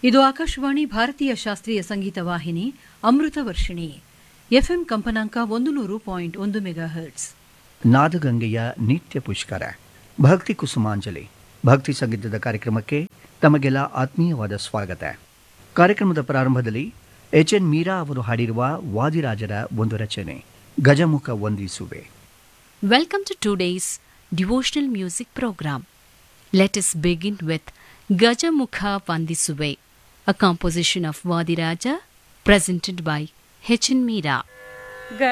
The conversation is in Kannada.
ಇದು ಆಕಾಶವಾಣಿ ಭಾರತೀಯ ಶಾಸ್ತ್ರೀಯ ಸಂಗೀತ ವಾಹಿನಿ ಅಮೃತ ವರ್ಷಿಣಿ ಎಫ್ಎಂ ಕಂಪನಾಂಕ ಒಂದು ನೂರು ಪಾಯಿಂಟ್ ಒಂದು ಮೆಗಾ ಹರ್ಟ್ಸ್ ನಾದಗಂಗೆಯ ನಿತ್ಯ ಪುಷ್ಕರ ಭಕ್ತಿ ಕುಸುಮಾಂಜಲಿ ಭಕ್ತಿ ಸಂಗೀತದ ಕಾರ್ಯಕ್ರಮಕ್ಕೆ ತಮಗೆಲ್ಲ ಆತ್ಮೀಯವಾದ ಸ್ವಾಗತ ಕಾರ್ಯಕ್ರಮದ ಪ್ರಾರಂಭದಲ್ಲಿ ಎಚ್ ಎನ್ ಮೀರಾ ಅವರು ಹಾಡಿರುವ ವಾದಿರಾಜರ ಒಂದು ರಚನೆ ಗಜಮುಖ ವಂದಿಸುವೆ Welcome to today's devotional music program. Let us begin with Gajamukha Vandisuve, a composition of Vadiraja presented by H.N. Meera.